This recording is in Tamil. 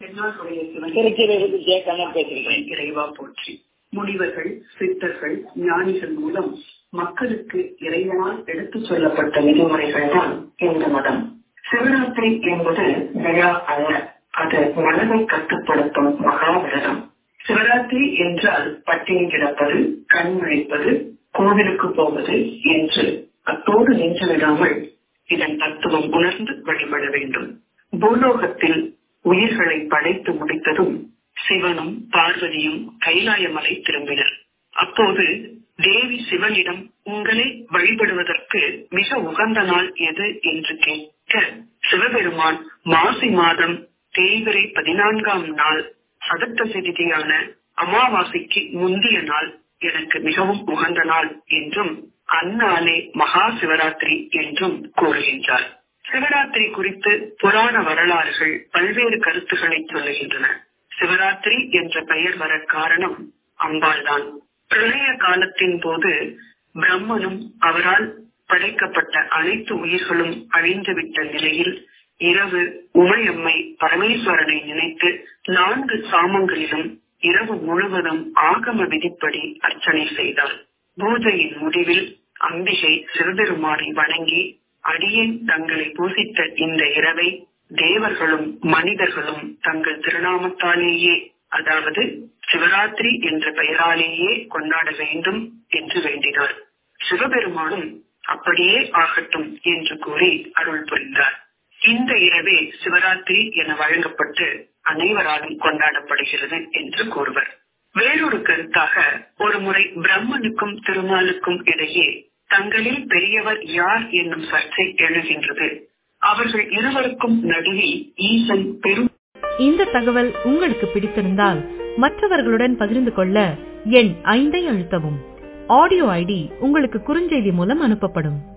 தென்னாடுடைய சிவன் திருச்சியிலிருந்து ஜே கண்ணன் பேசுகிறேன் இறைவா போற்றி முனிவர்கள் சித்தர்கள் ஞானிகள் மூலம் மக்களுக்கு இறைவனால் எடுத்துச் சொல்லப்பட்ட விதிமுறைகள் தான் இந்த மதம் சிவராத்திரி என்பது விழா அல்ல அது மனதை கட்டுப்படுத்தும் மகா விரதம் சிவராத்திரி என்றால் பட்டினி கிடப்பது கண் விழிப்பது கோவிலுக்கு போவது என்று அத்தோடு நின்று விடாமல் இதன் தத்துவம் உணர்ந்து வழிபட வேண்டும் பூலோகத்தில் உயிர்களை படைத்து முடித்ததும் சிவனும் பார்வதியும் கைலாயமலை திரும்பினர் அப்போது தேவி சிவனிடம் உங்களை வழிபடுவதற்கு மிக உகந்த நாள் எது என்று கேட்க சிவபெருமான் மாசி மாதம் தேய்பிரை பதினான்காம் நாள் சதுர்த்த சிதியான அமாவாசைக்கு முந்திய நாள் எனக்கு மிகவும் உகந்த நாள் என்றும் அந்நாளே மகா சிவராத்திரி என்றும் கூறுகின்றார் சிவராத்திரி குறித்து புராண வரலாறுகள் பல்வேறு கருத்துக்களை சொல்லுகின்றன சிவராத்திரி என்ற பெயர் வர காரணம் அம்பாள் தான் பிரளய காலத்தின் போது பிரம்மனும் அவரால் படைக்கப்பட்ட அனைத்து உயிர்களும் அழிந்துவிட்ட நிலையில் இரவு உமையம்மை பரமேஸ்வரனை நினைத்து நான்கு சாமங்களிலும் இரவு முழுவதும் ஆகம விதிப்படி அர்ச்சனை செய்தார் பூஜையின் முடிவில் அம்பிகை சிவபெருமானை வணங்கி அடியேன் தங்களை பூசித்த இந்த இரவை தேவர்களும் மனிதர்களும் தங்கள் திருநாமத்தாலேயே அதாவது சிவராத்திரி என்ற பெயராலேயே கொண்டாட வேண்டும் என்று வேண்டினார் சிவபெருமானும் அப்படியே ஆகட்டும் என்று கூறி அருள் புரிந்தார் இந்த இரவே சிவராத்திரி என வழங்கப்பட்டு அனைவராலும் கொண்டாடப்படுகிறது என்று கூறுவர் வேறொரு கருத்தாக ஒரு முறை பிரம்மனுக்கும் திருமாலுக்கும் இடையே தங்களில் பெரியவர் யார் என்னும் சர்ச்சை எழுகின்றது அவர்கள் இருவருக்கும் நடுவில் ஈசன் பெரும் இந்த தகவல் உங்களுக்கு பிடித்திருந்தால் மற்றவர்களுடன் பகிர்ந்து கொள்ள எண் ஐந்தை அழுத்தவும் ஆடியோ ஐடி உங்களுக்கு குறுஞ்செய்தி மூலம் அனுப்பப்படும்